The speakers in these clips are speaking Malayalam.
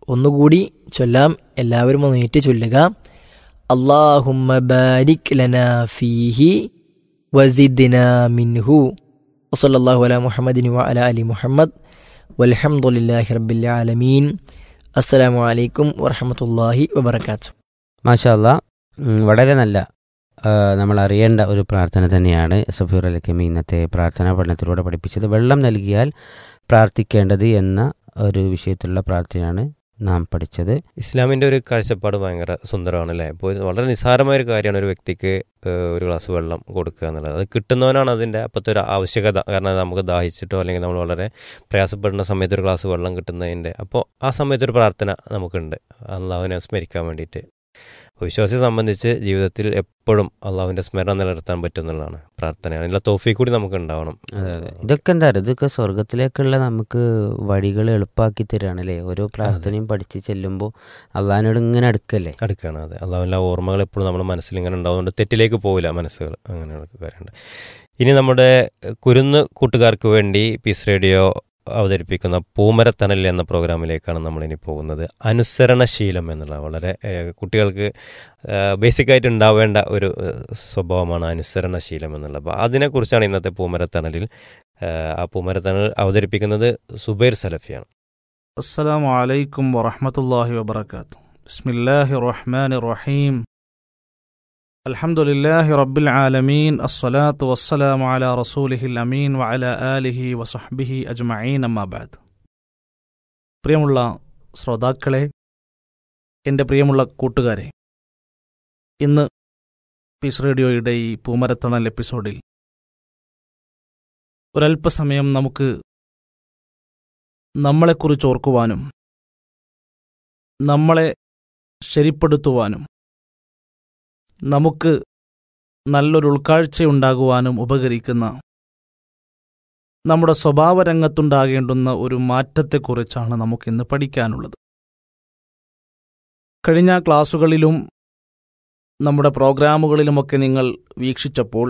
ഒന്നുകൂടി ചൊല്ലാം എല്ലാവരും ഒന്ന് ഏറ്റു ചൊല്ലുക അള്ളാഹുമ്മ ബാരിക് ലന ഫീഹി വസിദ്ന മിൻഹു വസല്ലല്ലാഹു അലാ മുഹമ്മദിൻ വ അലാ അലി മുഹമ്മദ് വൽഹംദുലില്ലാഹി റബ്ബിൽ ആലമീൻ അസ്സലാമു അലൈക്കും വറഹമത്തല്ലാഹി വബർക്കാത്തു മാഷാല്ല വളരെ നല്ല ആ, നമ്മൾ അറിയേണ്ട ഒരു പ്രാർത്ഥന തന്നെയാണ് സഫീർ അലക്കമി ഇന്നത്തെ പ്രാർത്ഥനാ പഠനത്തിലൂടെ പഠിപ്പിച്ചത് വെള്ളം നൽകിയാൽ പ്രാർത്ഥിക്കേണ്ടത് എന്ന ഒരു വിഷയത്തിലുള്ള പ്രാർത്ഥനയാണ് നാം പഠിച്ചത് ഇസ്ലാമിൻ്റെ ഒരു കാഴ്ചപ്പാട് ഭയങ്കര സുന്ദരമാണ് അല്ലേ ഇപ്പോൾ വളരെ നിസ്സാരമായ ഒരു കാര്യമാണ് ഒരു വ്യക്തിക്ക് ഏഹ്, ഒരു ഗ്ലാസ് വെള്ളം കൊടുക്കുക എന്നുള്ളത് അത് കിട്ടുന്നവനാണ് അതിൻ്റെ അപ്പോഴത്തെ ഒരു ആവശ്യകത കാരണം അത് നമുക്ക് ദാഹിച്ചിട്ടോ അല്ലെങ്കിൽ നമ്മൾ വളരെ പ്രയാസപ്പെടുന്ന സമയത്ത് ഒരു ഗ്ലാസ് വെള്ളം കിട്ടുന്നതിൻ്റെ അപ്പോൾ ആ സമയത്ത് ഒരു പ്രാർത്ഥന നമുക്കുണ്ട് അള്ളാഹുവിനെ സ്മരിക്കാൻ വേണ്ടിയിട്ട് വിശ്വാസിയെ സംബന്ധിച്ച് ജീവിതത്തിൽ എപ്പോഴും അള്ളാഹുവിൻ്റെ സ്മരണ നിലനിർത്താൻ പറ്റുന്നതാണ് പ്രാർത്ഥനയാണ് അതിനുള്ള തോഫി കൂടി നമുക്ക് ഉണ്ടാവണം അതെ അതെ ഇതൊക്കെ എന്താ പറയുക ഇതൊക്കെ സ്വർഗത്തിലേക്കുള്ള നമുക്ക് വഴികൾ എളുപ്പമാക്കി തരികയാണ് അല്ലേ ഓരോ പ്രാർത്ഥനയും പഠിച്ച് ചെല്ലുമ്പോൾ അള്ളഹാനോട് ഇങ്ങനെ അടുക്കല്ലേ അടുക്കുകയാണ് അതെ അള്ളാഹുവിൻ്റെ ആ ഓർമ്മകൾ എപ്പോഴും നമ്മുടെ മനസ്സിൽ ഇങ്ങനെ ഉണ്ടാവുന്നതുകൊണ്ട് തെറ്റിലേക്ക് പോവില്ല മനസ്സുകൾ അങ്ങനെയുള്ള കാര്യമുണ്ട് ഇനി നമ്മുടെ കുരുന്ന് കൂട്ടുകാർക്ക് വേണ്ടി പീസ് റേഡിയോ അവതരിപ്പിക്കുന്ന പൂമരത്തണൽ എന്ന പ്രോഗ്രാമിലേക്കാണ് നമ്മളിനി പോകുന്നത് അനുസരണശീലം എന്നുള്ള വളരെ ഏഹ്, കുട്ടികൾക്ക് ബേസിക്കായിട്ട് ഉണ്ടാവേണ്ട ഒരു ഏഹ്, സ്വഭാവമാണ് അനുസരണശീലം എന്നുള്ളത് അപ്പോൾ അതിനെക്കുറിച്ചാണ് ഇന്നത്തെ പൂമരത്തണലിൽ ഏഹ്, ആ പൂമരത്തണൽ അവതരിപ്പിക്കുന്നത് സുബൈർ സലഫിയാണ് السلام عليكم ورحمة الله وبركاته بسم الله الرحمن الرحيم الحمد لله رب العالمين الصلاة والسلام على رسوله الأمين وعلى آله وصحبه أجمعين أما بعد പ്രിയമുള്ള ശ്രോതാക്കളെ എൻ്റെ പ്രിയമുള്ള കൂട്ടുകാരെ ഇന്ന് പീസ് റേഡിയോയുടെ ഈ പൂമരത്തണൽ എപ്പിസോഡിൽ ഒരല്പസമയം നമുക്ക് നമ്മളെക്കുറിച്ച് ഓർക്കുവാനും നമ്മളെ ശരിപ്പെടുത്തുവാനും നമുക്ക് നല്ലൊരു ഉൾക്കാഴ്ചയുണ്ടാകുവാനും ഉപകരിക്കുന്ന നമ്മുടെ സ്വഭാവരംഗത്തുണ്ടാകേണ്ടുന്ന ഒരു മാറ്റത്തെക്കുറിച്ചാണ് നമുക്കിന്ന് പഠിക്കാനുള്ളത് കഴിഞ്ഞ ക്ലാസ്സുകളിലും നമ്മുടെ പ്രോഗ്രാമുകളിലുമൊക്കെ നിങ്ങൾ വീക്ഷിച്ചപ്പോൾ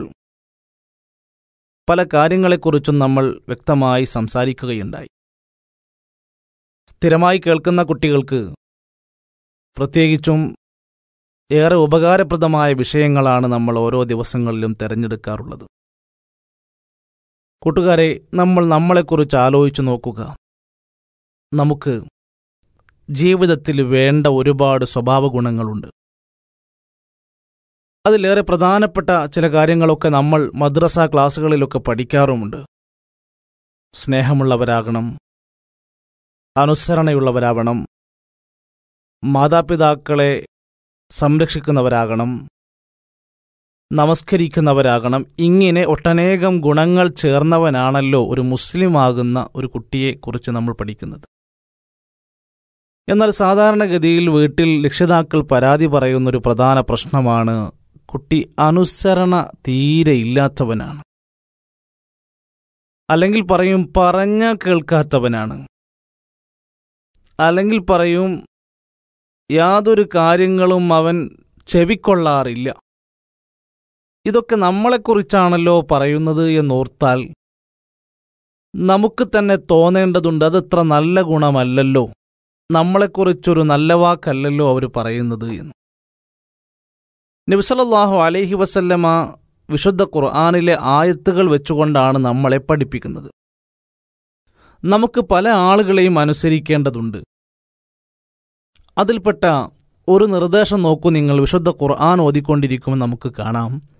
പല കാര്യങ്ങളെക്കുറിച്ചും നമ്മൾ വ്യക്തമായി സംസാരിക്കുകയുണ്ടായി സ്ഥിരമായി കേൾക്കുന്ന കുട്ടികൾക്ക് പ്രത്യേകിച്ചും ഏറെ ഉപകാരപ്രദമായ വിഷയങ്ങളാണ് നമ്മൾ ഓരോ ദിവസങ്ങളിലും തിരഞ്ഞെടുക്കാറുള്ളത് കൂട്ടുകാരെ നമ്മൾ നമ്മളെക്കുറിച്ച് ആലോചിച്ചു നോക്കുക നമുക്ക് ജീവിതത്തിൽ വേണ്ട ഒരുപാട് സ്വഭാവ ഗുണങ്ങളുണ്ട് അതിലേറെ പ്രധാനപ്പെട്ട ചില കാര്യങ്ങളൊക്കെ നമ്മൾ മദ്രസ ക്ലാസ്സുകളിലൊക്കെ പഠിക്കാറുമുണ്ട് സ്നേഹമുള്ളവരാകണം അനുസരണയുള്ളവരാവണം മാതാപിതാക്കളെ സംരക്ഷിക്കുന്നവരാകണം നമസ്കരിക്കുന്നവരാകണം ഇങ്ങനെ ഒട്ടനേകം ഗുണങ്ങൾ ചേർന്നവനാണല്ലോ ഒരു മുസ്ലിമാകുന്ന ഒരു കുട്ടിയെക്കുറിച്ച് നമ്മൾ പഠിക്കുന്നത് എന്നാൽ സാധാരണഗതിയിൽ വീട്ടിൽ രക്ഷിതാക്കൾ പരാതി പറയുന്ന ഒരു പ്രധാന പ്രശ്നമാണ് കുട്ടി അനുസരണ തീരെ ഇല്ലാത്തവനാണ് അല്ലെങ്കിൽ പറയും പറഞ്ഞ കേൾക്കാത്തവനാണ് അല്ലെങ്കിൽ പറയും യാതൊരു കാര്യങ്ങളും അവൻ ചെവിക്കൊള്ളാറില്ല ഇതൊക്കെ നമ്മളെക്കുറിച്ചാണല്ലോ പറയുന്നത് എന്നോർത്താൽ നമുക്ക് തന്നെ തോന്നേണ്ടതുണ്ട് അതത്ര നല്ല ഗുണമല്ലല്ലോ നമ്മളെക്കുറിച്ചൊരു നല്ല വാക്കല്ലല്ലോ അവർ പറയുന്നത് എന്ന് നബിസലല്ലാഹു അലൈഹി വസല്ലമ വിശുദ്ധ ഖുർആാനിലെ ആയത്തുകൾ വെച്ചുകൊണ്ടാണ് നമ്മളെ പഠിപ്പിക്കുന്നത് നമുക്ക് പല ആളുകളെയും അനുസരിക്കേണ്ടതുണ്ട് അതിൽപ്പെട്ട ഒരു നിർദ്ദേശം നോക്കൂ നിങ്ങൾ വിശുദ്ധ ഖുർആൻ ഓതിക്കൊണ്ടിരിക്കുമ്പോൾ നമുക്ക് കാണാം